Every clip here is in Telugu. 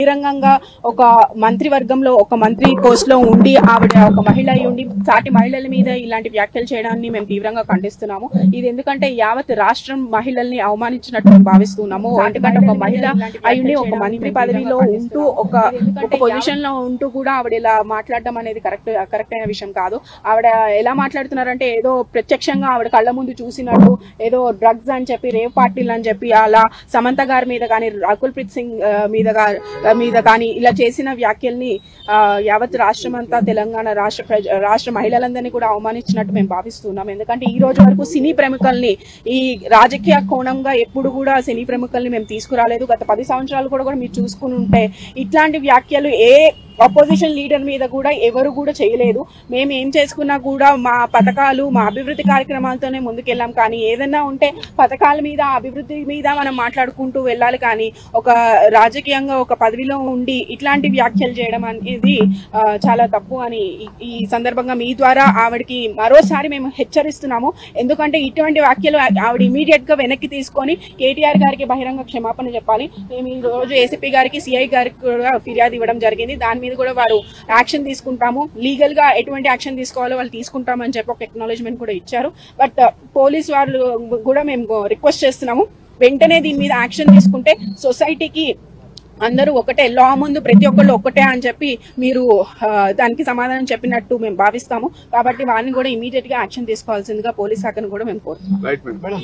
బహిరంగంగా ఒక మంత్రివర్గంలో ఒక మంత్రి పోస్ట్ లో ఉండి ఆవిడ ఒక మహిళ అయి ఉండి సాటి మహిళల మీద ఇలాంటి వ్యాఖ్యలు చేయడాన్ని మేము తీవ్రంగా ఖండిస్తున్నాము ఇది ఎందుకంటే యావత్ రాష్ట్రం మహిళల్ని అవమానించినట్టు మేము భావిస్తున్నాము ఎందుకంటే ఒక మహిళ అయ్యుండి ఒక మంత్రి పదవిలో ఉంటూ ఒక ఒక పొజిషన్ లో ఉంటూ కూడా ఆవిడ ఇలా మాట్లాడడం అనేది కరెక్ట్ కరెక్ట్ అయిన విషయం కాదు ఆవిడ ఎలా మాట్లాడుతున్నారంటే ఏదో ప్రత్యక్షంగా ఆవిడ కళ్ళ ముందు చూసినట్టు ఏదో డ్రగ్స్ అని చెప్పి రేవ్ పార్టీలు అని చెప్పి అలా సమంత గారి మీద కానీ రాకుల్ ప్రీత్ సింగ్ ఆ, మీద గా- మీద కానీ ఇలా చేసిన వ్యాఖ్యల్ని ఆ, యావత్ రాష్ట్రం అంతా తెలంగాణ రాష్ట్ర ప్రజ రాష్ట్ర మహిళలందరినీ కూడా అవమానించినట్టు మేము భావిస్తున్నాం ఎందుకంటే ఈ రోజు వరకు సినీ ప్రముఖుల్ని ఈ రాజకీయ కోణంగా ఎప్పుడు కూడా సినీ ప్రముఖుల్ని మేము తీసుకురాలేదు గత పది సంవత్సరాలు కూడా కూడా మీరు చూసుకుని ఉంటే ఇట్లాంటి వ్యాఖ్యలు ఏ అపోజిషన్ లీడర్ మీద కూడా ఎవరు కూడా చేయలేదు మేము ఏం చేసుకున్నా కూడా మా పథకాలు మా అభివృద్ధి కార్యక్రమాలతోనే ముందుకెళ్ళాం కానీ ఏదైనా ఉంటే పథకాల మీద అభివృద్ధి మీద మనం మాట్లాడుకుంటూ వెళ్ళాలి కానీ ఒక రాజకీయంగా ఒక పదవిలో ఉండి ఇట్లాంటి వ్యాఖ్యలు చేయడం అనేది ఆ, చాలా తప్పు అని ఈ- ఈ సందర్భంగా మీ ద్వారా ఆవిడకి మరోసారి మేము హెచ్చరిస్తున్నాము ఎందుకంటే ఇటువంటి వ్యాఖ్యలు ఆ- ఆవిడ ఇమీడియట్ గా వెనక్కి తీసుకొని కేటీఆర్ గారికి బహిరంగ క్షమాపణ చెప్పాలి మేము ఈ రోజు ఏసీపీ గారికి సిఐ గారికి కూడా ఫిర్యాదు ఇవ్వడం జరిగింది దాని మీద కూడా వారు యాక్షన్ తీసుకుంటాము లీగల్ గా ఎటువంటి యాక్షన్ తీసుకోవాలో వాళ్ళు తీసుకుంటామని చెప్పి ఒక ఎక్నాలజ్మెంట్ కూడా ఇచ్చారు బట్ పోలీస్ వాళ్ళు కూడా మేము రిక్వెస్ట్ చేస్తున్నాము వెంటనే దీని మీద యాక్షన్ తీసుకుంటే సొసైటీకి అందరూ ఒకటే లా ముందు ప్రతి ఒక్కళ్ళు ఒకటే అని చెప్పి మీరు ఆ, దానికి సమాధానం చెప్పినట్టు మేము భావిస్తాము కాబట్టి వారిని కూడా ఇమీడియట్ గా యాక్షన్ తీసుకోవాల్సిందిగా పోలీస్ శాఖను కూడా మేము కోరుతున్నాం రైట్ మేడం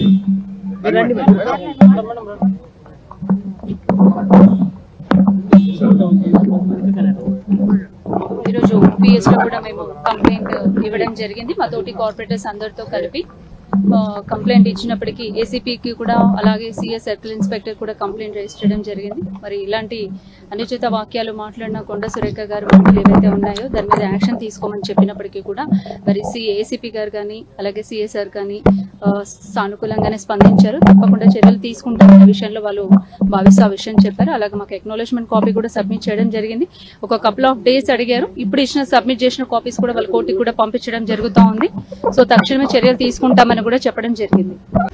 ఈరోజు పిఎస్ లో కూడా మేము కంప్లైంట్ ఇవ్వడం జరిగింది మా తోటి కార్పొరేటర్స్ అందరితో కలిపి ఆ, కంప్లైంట్ ఇచ్చినప్పటికీ ఏసీపీకి కూడా అలాగే సిఎస్ సర్కిల్ ఇన్స్పెక్టర్ కూడా కంప్లైంట్ రిజిస్టర్ చేయడం జరిగింది మరి ఇలాంటి అనుచిత వాక్యాలు మాట్లాడిన కొండ సురేఖ గారు మంత్రులు ఏవైతే ఉన్నాయో దాని మీద యాక్షన్ తీసుకోమని చెప్పినప్పటికీ కూడా మరి సి ఏసీపీ గారు కానీ అలాగే సిఎస్ఆర్ కానీ ఆ, సానుకూలంగానే స్పందించారు తప్పకుండా చర్యలు తీసుకుంటామనే విషయంలో వాళ్ళు భావిస్తూ ఆ విషయం చెప్పారు అలాగే మాకు ఎక్నాలజ్మెంట్ కాపీ కూడా సబ్మిట్ చేయడం జరిగింది ఒక కపుల్ ఆఫ్ డేస్ అడిగారు ఇప్పుడు ఇచ్చిన సబ్మిట్ చేసిన కాపీస్ కూడా వాళ్ళ కోర్టుకి కూడా పంపించడం జరుగుతూ ఉంది సో తక్షణమే చర్యలు తీసుకుంటామని కూడా చెప్పడం జరిగింది